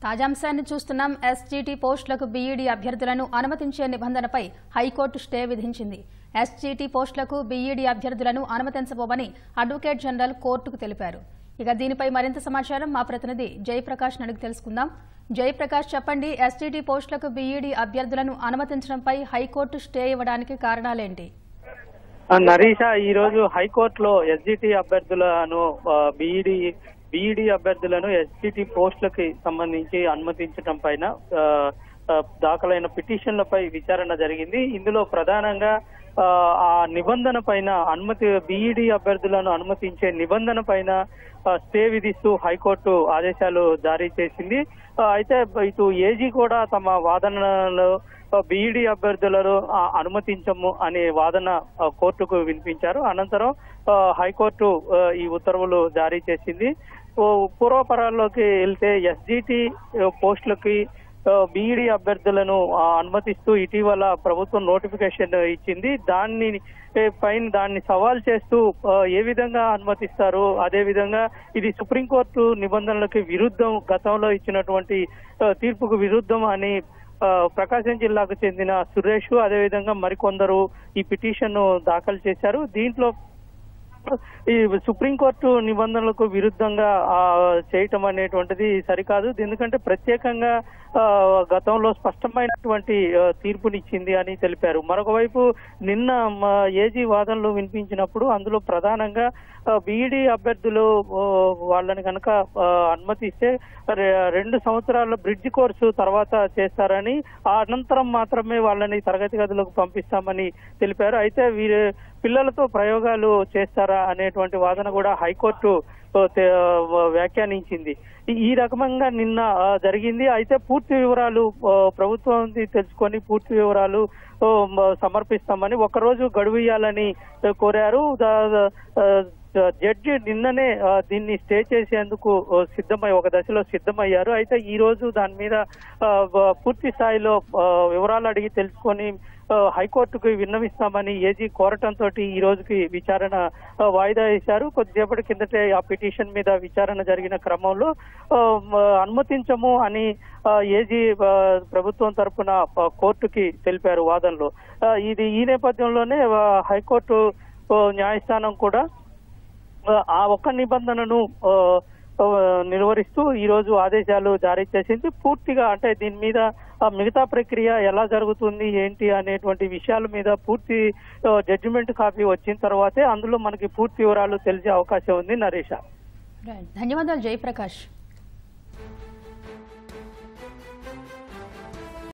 తాజాంశాన్ని చూస్తున్నాం ఎస్జీటీ పోస్టులకు బీఈడీ అభ్యర్థులను అనుమతించే నిబంధనపై హైకోర్టు స్టే విధించింది ఎస్జీటీ పోస్టులకు బీఈడీ అభ్యర్థులను అనుమతించబోమని అడ్వకేట్ జనరల్ కోర్టుకు తెలిపారు ఇక దీనిపై మరింత సమాచారం మా ప్రతినిధి జయప్రకాష్ అడిగి తెలుసుకుందాం జయప్రకాష్ చెప్పండి ఎస్జీటీ పోస్టులకు బీఈడీ అభ్యర్థులను అనుమతించడంపై హైకోర్టు స్టే ఇవ్వడానికి కారణాలేంటి ఆ, నరీష ఈ రోజు హైకోర్టులో ఎస్జిటి అభ్యర్థులను బీఈడి బీఈడి అభ్యర్థులను ఎస్జిటి పోస్టులకి సంబంధించి అనుమతించడం పైన ఆ, ఆ, దాఖలైన పిటిషన్లపై విచారణ జరిగింది ఇందులో ప్రధానంగా ఆ, ఆ నిబంధన పైన అనుమతి బీఈడి అభ్యర్థులను అనుమతించే నిబంధన పైన ఆ, స్టే విధిస్తూ హైకోర్టు ఆదేశాలు జారీ చేసింది ఆ, అయితే ఇటు ఏజీ కూడా తమ వాదనలో బీఈడి అభ్యర్థులను ఆ, అనుమతించము అనే వాదన ఆ, కోర్టుకు వినిపించారు అనంతరం ఆ, హైకోర్టు ఆ, ఈ ఉత్తర్వులు జారీ చేసింది ఓ, పూర్వపరాల్లోకి వెళ్తే ఎస్జిటి పోస్టులకి బీఈడి అభ్యర్థులను ఆ, అనుమతిస్తూ ఇటీవల ప్రభుత్వం నోటిఫికేషన్ ఇచ్చింది దాన్ని ఏ, పైన దాన్ని సవాల్ చేస్తూ ఆ, ఏ విధంగా అనుమతిస్తారు అదే విధంగా ఇది సుప్రీంకోర్టు నిబంధనలకు విరుద్ధం గతంలో ఇచ్చినటువంటి ఆ, తీర్పుకు విరుద్ధం అని ఆ, ప్రకాశం జిల్లాకు చెందిన సురేష్ అదేవిధంగా మరికొందరు ఈ పిటిషన్ దాఖలు చేశారు దీంట్లో ఈ సుప్రీంకోర్టు నిబంధనలకు విరుద్ధంగా ఆ, చేయటం అనేటువంటిది సరికాదు ఎందుకంటే ప్రత్యేకంగా ఆ, గతంలో స్పష్టమైనటువంటి ఆ, తీర్పునిచ్చింది అని తెలిపారు మరొక వైపు నిన్న మా ఏజీ వాదనలు వినిపించినప్పుడు అందులో ప్రధానంగా బీఈడి అభ్యర్థులు ఆ, వాళ్ళని కనుక ఆ, అనుమతిస్తే రె- రెండు సంవత్సరాల బ్రిడ్జ్ కోర్సు తర్వాత చేస్తారని ఆ అనంతరం మాత్రమే వాళ్ళని తరగతి గదులకు పంపిస్తామని తెలిపారు అయితే వీరు పిల్లలతో ప్రయోగాలు చేస్తారా అనేటువంటి వాదన కూడా హైకోర్టు ఆ, తే- ఆ, వ్యాఖ్యానించింది ఈ- ఈ రకంగా నిన్న ఆ, జరిగింది అయితే పూర్తి వివరాలు ఆ, ప్రభుత్వం నుంచి తెలుసుకొని పూర్తి వివరాలు ఆ, మ- సమర్పిస్తామని ఒకరోజు గడువు ఇవ్వాలని ఆ, కోరారు దా- దా- ఆ, జడ్జి నిన్ననే ఆ, దీన్ని స్టే చేసేందుకు ఆ, సిద్ధమై ఒక దశలో సిద్ధమయ్యారు అయితే ఈ రోజు దాని మీద ఆ, బ- పూర్తి స్థాయిలో ఆ, వివరాలు అడిగి తెలుసుకొని ఆ, హైకోర్టుకు విన్నవిస్తామని ఏజీ కోరటంతో ఈ రోజుకి విచారణ ఆ, వాయిదా వేశారు కొద్దిసేపటి కిందటే ఆ పిటిషన్ మీద విచారణ జరిగిన క్రమంలో ఆ, మ- అనుమతించము అని ఆ, ఏజీ ఆ, ప్రభుత్వం తరపున ఆ, కోర్టుకి తెలిపారు వాదనలో ఆ, ఇది ఈ నేపథ్యంలోనే ఆ, హైకోర్టు ఆ, న్యాయస్థానం కూడా ఆ, ఆ ఒక్క నిబంధనను ఆ, ఆ, నిర్వహిస్తూ ఈ రోజు ఆదేశాలు జారీ చేసింది పూర్తిగా అంటే దీని మీద ఆ, మిగతా ప్రక్రియ ఎలా జరుగుతుంది ఏంటి అనేటువంటి విషయాల మీద పూర్తి జడ్జిమెంట్ కాపీ వచ్చిన తర్వాతే అందులో మనకి పూర్తి వివరాలు తెలిసే అవకాశం ఉంది నరేష ధన్యవాదాలు జయప్రకాష్